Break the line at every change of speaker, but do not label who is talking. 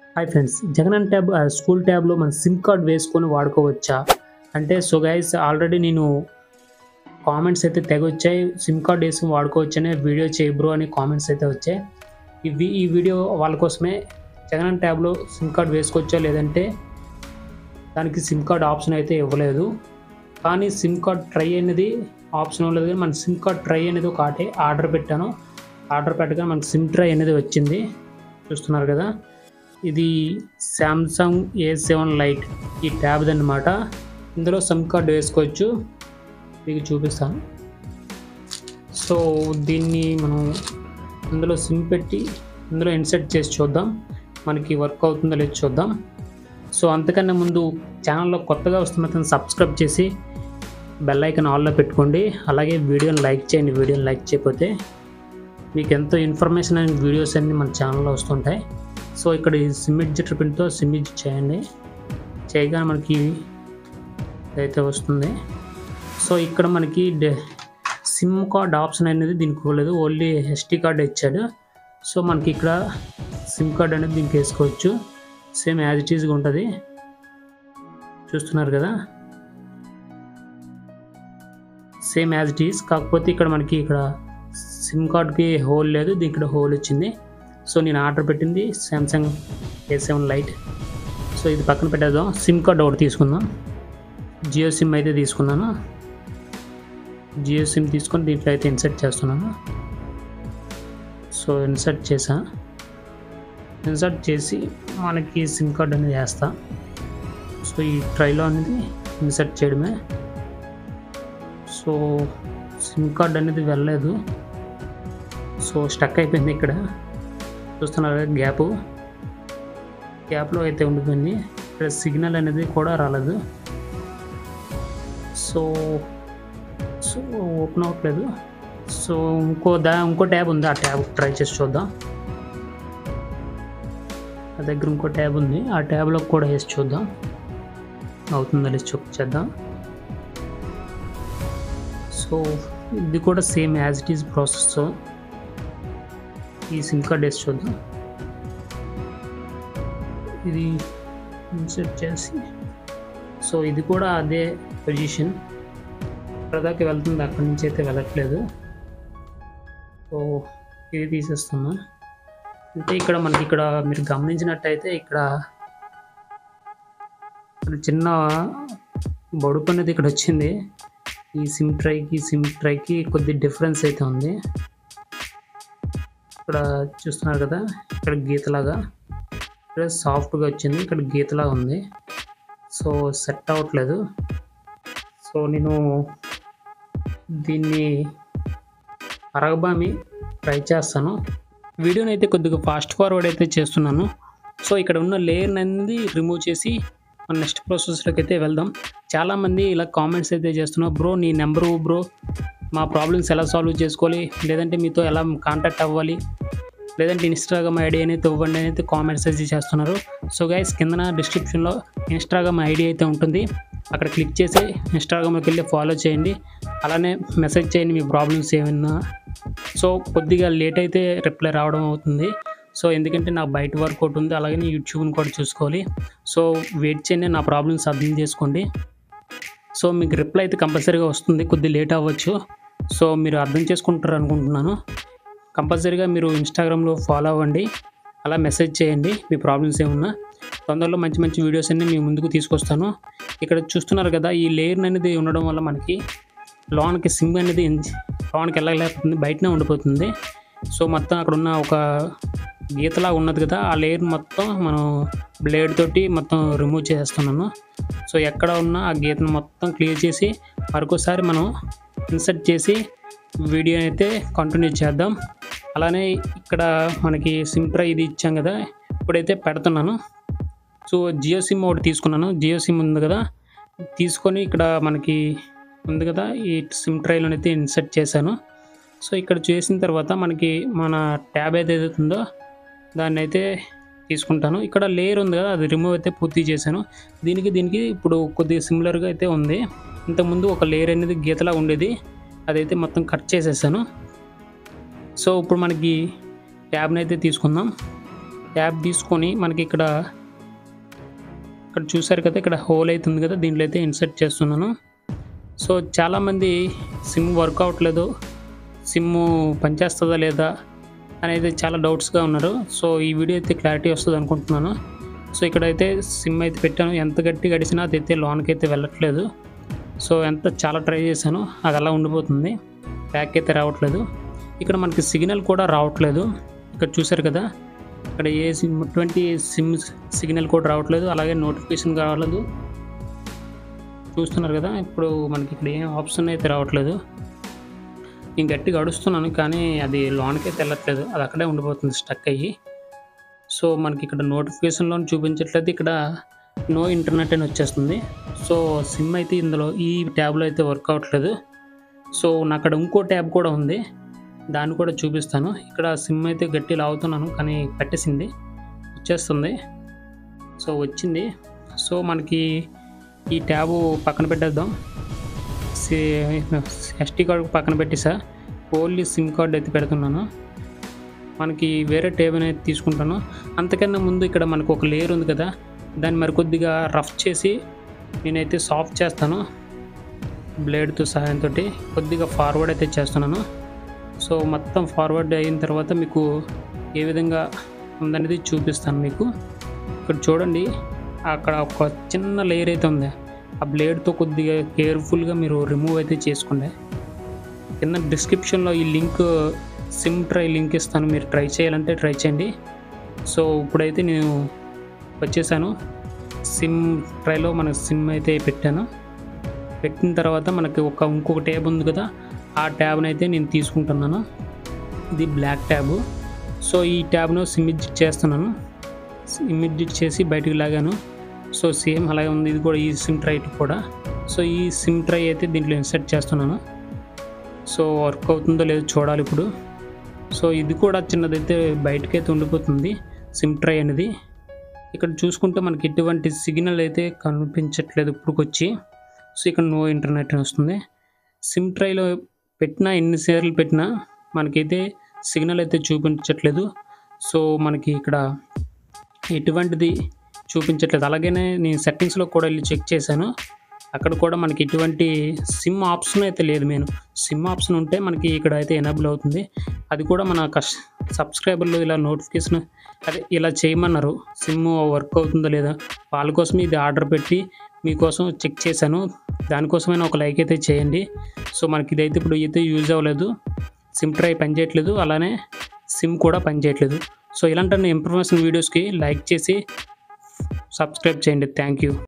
hi friends Jaganan tab ఆ school ట్యాబ్లో మన సిమ్ కార్డ్ వేసుకొని వాడుకోవచ్చా అంటే సో గైస్ ఆల్రెడీ నేను కామెంట్స్ అయితే తెగ వచ్చాయి సిమ్ కార్డ్ వేసుకొని వాడుకోవచ్చనే వీడియో చేయి బ్రో అని కామెంట్స్ అయితే వచ్చాయి ఇవి ఈ వీడియో వాళ్ళ కోసమే జగనన్ ట్యాబ్లో సిమ్ కార్డ్ వేసుకోవచ్చా లేదంటే దానికి సిమ్ కార్డ్ ఆప్షన్ అయితే ఇవ్వలేదు కానీ సిమ్ కార్డ్ ట్రై అనేది ఆప్షన్ ఇవ్వలేదు కానీ మన సిమ్ కార్డ్ ట్రై అనేది ఒక ఆటే ఆర్డర్ పెట్టాను ఆర్డర్ పెట్టగానే మనకి సిమ్ ట్రై అనేది వచ్చింది చూస్తున్నారు కదా ఇది శాంసంగ్ ఏ సెవెన్ లైట్ ఈ ట్యాబ్ అనమాట ఇందులో సిమ్ కార్డ్ వేసుకోవచ్చు మీకు చూపిస్తాను సో దీన్ని మనం ఇందులో సిమ్ పెట్టి ఇందులో ఇన్సర్ట్ చేసి చూద్దాం మనకి వర్క్ అవుతుందో లేదో చూద్దాం సో అంతకన్నా ముందు ఛానల్లో కొత్తగా వస్తున్న సబ్స్క్రైబ్ చేసి బెల్ ఐకన్ ఆల్లో పెట్టుకోండి అలాగే వీడియోని లైక్ చేయండి వీడియోని లైక్ చేయకపోతే మీకు ఎంతో ఇన్ఫర్మేషన్ అండ్ వీడియోస్ అన్ని మన ఛానల్లో వస్తుంటాయి సో ఇక్కడ ఈ సిమ్ ఎడ్జిటర్ పిన్తో సిమ్ ఎడ్జ్ చేయండి చేయగానే మనకి అయితే వస్తుంది సో ఇక్కడ మనకి సిమ్ కార్డ్ ఆప్షన్ అనేది దీనికి ఇవ్వలేదు ఓన్లీ ఎస్టీ కార్డ్ ఇచ్చాడు సో మనకి ఇక్కడ సిమ్ కార్డ్ అనేది దీనికి వేసుకోవచ్చు సేమ్ యాజ్ ఇట్ ఈజ్గా ఉంటుంది చూస్తున్నారు కదా సేమ్ యాజ్ ఇట్ ఈస్ కాకపోతే ఇక్కడ మనకి ఇక్కడ సిమ్ కార్డ్కి హోల్ లేదు దీనికి ఇక్కడ హోల్ వచ్చింది సో నేను ఆర్డర్ పెట్టింది Samsung A seven lite so ఇది పక్కన పెట్టేద్దాం సిమ్ కార్డ్ ఒకటి తీసుకుందాం జియో సిమ్ అయితే తీసుకున్నాను జియో సిమ్ తీసుకొని దీంట్లో అయితే ఇన్సర్ట్ చేస్తున్నాను సో ఇన్సర్ట్ చేసా ఇన్సర్ట్ చేసి మనకి సిమ్ కార్డ్ అనేది వేస్తా సో ఈ ట్రైలో అనేది ఇన్సర్ట్ చేయడమే సో సిమ్ కార్డ్ అనేది వెళ్ళలేదు సో స్టక్ అయిపోయింది ఇక్కడ చూస్తున్నారు గ్యాప్ గ్యాప్లో అయితే ఉండిపోయింది ఇక్కడ సిగ్నల్ అనేది కూడా రాలేదు సో సో ఓపెన్ అవ్వట్లేదు సో ఇంకో దా ఇంకో ట్యాబ్ ఉంది ఆ ట్యాబ్ ట్రై చేసి చూద్దాం నా దగ్గర ఇంకో ట్యాబ్ ఉంది ఆ ట్యాబ్లో కూడా వేసి చూద్దాం అవుతుందా లేదు చెక్ చేద్దాం సో ఇది కూడా same as it is process ఈ సిమ్ కార్డ్ వేసి చూద్దాం ఇది ఇన్సర్ట్ చేసి సో ఇది కూడా అదే పొజిషన్ ఇక్కడదాకా వెళ్తుంది అక్కడి నుంచి అయితే వెళ్ళట్లేదు సో ఇది తీసేస్తున్నా అంటే ఇక్కడ మనకి ఇక్కడ మీరు గమనించినట్టయితే ఇక్కడ ఇక్కడ చిన్న బొడుపు అనేది ఇక్కడ వచ్చింది ఈ సిమ్ ట్రైకి సిమ్ ట్రైకి కొద్ది డిఫరెన్స్ అయితే ఉంది ఇక్కడ చూస్తున్నారు కదా ఇక్కడ గీతలాగా ఇక్కడ సాఫ్ట్గా వచ్చింది ఇక్కడ గీతలాగా ఉంది సో సెట్ అవ్వట్లేదు సో నేను దీన్ని అరగబామి ట్రై చేస్తాను వీడియోని అయితే కొద్దిగా ఫాస్ట్ ఫార్వర్డ్ అయితే చేస్తున్నాను సో ఇక్కడ ఉన్న లేయర్ అనేది రిమూవ్ చేసి మన నెక్స్ట్ ప్రాసెస్లోకి అయితే వెళ్దాం చాలామంది ఇలా కామెంట్స్ అయితే చేస్తున్నారు బ్రో నీ నెంబరు బ్రో మా ప్రాబ్లమ్స్ ఎలా సాల్వ్ చేసుకోవాలి లేదంటే మీతో ఎలా కాంటాక్ట్ అవ్వాలి లేదంటే ఇన్స్టాగ్రామ్ ఐడి అనేది ఇవ్వండి అనేది కామెంట్స్ అయితే చేస్తున్నారు సో గైస్ కిందన డిస్క్రిప్షన్లో ఇన్స్టాగ్రామ్ ఐడి అయితే ఉంటుంది అక్కడ క్లిక్ చేసి ఇన్స్టాగ్రామ్లోకి వెళ్ళి ఫాలో చేయండి అలానే మెసేజ్ చేయండి మీ ప్రాబ్లమ్స్ ఏమైనా సో కొద్దిగా లేట్ అయితే రిప్లై రావడం అవుతుంది సో ఎందుకంటే నాకు బయట వర్క్ ఒకటి ఉంది అలాగే యూట్యూబ్ని కూడా చూసుకోవాలి సో వెయిట్ చేయండి నా ప్రాబ్లమ్స్ అర్థం చేసుకోండి సో మీకు రిప్లై అయితే కంపల్సరీగా వస్తుంది కొద్ది లేట్ అవ్వచ్చు సో మీరు అర్థం చేసుకుంటారు అనుకుంటున్నాను కంపల్సరీగా మీరు ఇన్స్టాగ్రామ్లో ఫాలో అవ్వండి అలా మెసేజ్ చేయండి మీ ప్రాబ్లమ్స్ ఏమున్నా తొందరలో మంచి మంచి వీడియోస్ అన్ని మీ ముందుకు తీసుకొస్తాను ఇక్కడ చూస్తున్నారు కదా ఈ లేయర్ అనేది ఉండడం వల్ల మనకి లోన్కి సిమ్ అనేది లోన్కి వెళ్ళలేకపోతుంది బయటనే ఉండిపోతుంది సో మొత్తం అక్కడ ఉన్న ఒక గీతలా ఉన్నది కదా ఆ లేయర్ మొత్తం మనం బ్లేడ్ తోటి మొత్తం రిమూవ్ చేస్తున్నాను సో ఎక్కడ ఉన్న ఆ గీతను మొత్తం క్లియర్ చేసి మరొకసారి మనం ఇన్సర్ట్ చేసి వీడియో అయితే కంటిన్యూ చేద్దాం అలానే ఇక్కడ మనకి సిమ్ ట్రై ఇది ఇచ్చాం కదా ఇప్పుడైతే పెడుతున్నాను సో జియో సిమ్ ఒకటి తీసుకున్నాను జియో సిమ్ ఉంది కదా తీసుకొని ఇక్కడ మనకి ఉంది కదా ఈ సిమ్ ట్రైలో అయితే ఇన్సర్ట్ చేశాను సో ఇక్కడ చేసిన తర్వాత మనకి మన ట్యాబ్ ఏదైతే ఉందో దాన్ని అయితే తీసుకుంటాను ఇక్కడ లేయర్ ఉంది కదా అది రిమూవ్ అయితే పూర్తి చేశాను దీనికి దీనికి ఇప్పుడు కొద్దిగా సిమిలర్గా అయితే ఉంది ఇంతకుముందు ఒక లేయర్ అనేది గీతలా ఉండేది అదైతే మొత్తం కట్ చేసేసాను సో ఇప్పుడు మనకి ట్యాబ్ని అయితే తీసుకుందాం ట్యాబ్ తీసుకొని మనకి ఇక్కడ ఇక్కడ చూసారు కదా ఇక్కడ హోల్ అవుతుంది కదా దీంట్లో అయితే ఇన్సర్ట్ చేస్తున్నాను సో చాలామంది సిమ్ వర్క్ అవ్వట్లేదు సిమ్ పనిచేస్తుందా లేదా అనేది చాలా డౌట్స్గా ఉన్నారు సో ఈ వీడియో అయితే క్లారిటీ వస్తుంది అనుకుంటున్నాను సో ఇక్కడైతే సిమ్ అయితే పెట్టాను ఎంత గట్టి గడిచినా అది అయితే లోన్కి అయితే వెళ్ళట్లేదు సో ఎంత చాలా ట్రై చేశాను అది అలా ఉండిపోతుంది బ్యాక్ అయితే రావట్లేదు ఇక్కడ మనకి సిగ్నల్ కూడా రావట్లేదు ఇక్కడ చూసారు కదా ఇక్కడ ఏ సిమ్ ట్వంటీ సిమ్ సిగ్నల్ కూడా రావట్లేదు అలాగే నోటిఫికేషన్ రావట్లేదు చూస్తున్నారు కదా ఇప్పుడు మనకి ఇక్కడ ఏం ఆప్షన్ అయితే రావట్లేదు నేను గట్టిగా అడుస్తున్నాను కానీ అది లోన్కి అయితే వెళ్ళట్లేదు అది అక్కడే ఉండిపోతుంది స్టక్ అయ్యి సో మనకి ఇక్కడ నోటిఫికేషన్లో చూపించట్లేదు ఇక్కడ నో ఇంటర్నెట్ అని వచ్చేస్తుంది సో సిమ్ అయితే ఇందులో ఈ ట్యాబ్లో అయితే వర్క్ అవ్వట్లేదు సో నా అక్కడ ఇంకో ట్యాబ్ కూడా ఉంది దాన్ని కూడా చూపిస్తాను ఇక్కడ సిమ్ అయితే గట్టి లాగుతున్నాను కానీ పెట్టేసింది వచ్చేస్తుంది సో వచ్చింది సో మనకి ఈ ట్యాబు పక్కన పెట్టేద్దాం ఎస్టీ కార్డు పక్కన పెట్టేసా ఓన్లీ సిమ్ కార్డ్ అయితే పెడుతున్నాను మనకి వేరే టేబుల్ అయితే తీసుకుంటాను అంతకన్నా ముందు ఇక్కడ మనకు ఒక లేయర్ ఉంది కదా దాన్ని మరి కొద్దిగా రఫ్ చేసి నేనైతే సాఫ్ట్ చేస్తాను బ్లేడ్తో సహాయంతో కొద్దిగా ఫార్వర్డ్ అయితే చేస్తున్నాను సో మొత్తం ఫార్వర్డ్ అయిన తర్వాత మీకు ఏ విధంగా ఉందనేది చూపిస్తాను మీకు ఇక్కడ చూడండి అక్కడ ఒక చిన్న లేయర్ అయితే ఉంది ఆ బ్లేడ్తో కొద్దిగా కేర్ఫుల్గా మీరు రిమూవ్ అయితే చేసుకోండి కింద డిస్క్రిప్షన్లో ఈ లింక్ సిమ్ ట్రై లింక్ ఇస్తాను మీరు ట్రై చేయాలంటే ట్రై చేయండి సో ఇప్పుడైతే నేను వచ్చేసాను సిమ్ ట్రైలో మన సిమ్ అయితే పెట్టాను పెట్టిన తర్వాత మనకి ఒక ఇంకొక ట్యాబ్ ఉంది కదా ఆ ట్యాబ్ని అయితే నేను తీసుకుంటున్నాను ఇది బ్లాక్ ట్యాబ్ సో ఈ ట్యాబ్ను సిమ్ ఎడ్జిట్ చేస్తున్నాను సిమ్ ఎడ్జిట్ చేసి బయటికి లాగాను సో సేమ్ అలాగే ఉంది ఇది కూడా ఈ సిమ్ ట్రై కూడా సో ఈ సిమ్ ట్రై అయితే దీంట్లో ఇన్సర్ట్ చేస్తున్నాను సో వర్క్ అవుతుందో లేదో చూడాలి ఇప్పుడు సో ఇది కూడా చిన్నదైతే బయటకైతే ఉండిపోతుంది సిమ్ ట్రై అనేది ఇక్కడ చూసుకుంటే మనకి ఎటువంటి సిగ్నల్ అయితే కనిపించట్లేదు ఇప్పుడుకొచ్చి సో ఇక్కడ నో ఇంటర్నెట్ అని వస్తుంది సిమ్ ట్రైలో పెట్టినా ఎన్నిసార్లు పెట్టినా మనకైతే సిగ్నల్ అయితే చూపించట్లేదు సో మనకి ఇక్కడ ఎటువంటిది చూపించట్లేదు అలాగనే నేను సెట్టింగ్స్లో కూడా వెళ్ళి చెక్ చేశాను అక్కడ కూడా మనకి ఎటువంటి సిమ్ ఆప్షన్ అయితే లేదు నేను సిమ్ ఆప్షన్ ఉంటే మనకి ఇక్కడ అయితే ఎనబుల్ అవుతుంది అది కూడా మన కస్ సబ్స్క్రైబర్లు ఇలా నోటిఫికేషన్ అదే ఇలా చేయమన్నారు సిమ్ వర్క్ అవుతుందో లేదా వాళ్ళ కోసం ఇది ఆర్డర్ పెట్టి మీకోసం చెక్ చేశాను దానికోసమైనా ఒక లైక్ అయితే చేయండి సో మనకి ఇదైతే ఇప్పుడు అయితే యూజ్ అవ్వలేదు సిమ్ ట్రై పనిచేయట్లేదు అలానే సిమ్ కూడా పనిచేయట్లేదు సో ఇలాంటి ఇన్ఫర్మేషన్ వీడియోస్కి లైక్ చేసి సబ్స్క్రైబ్ చేయండి థ్యాంక్ యూ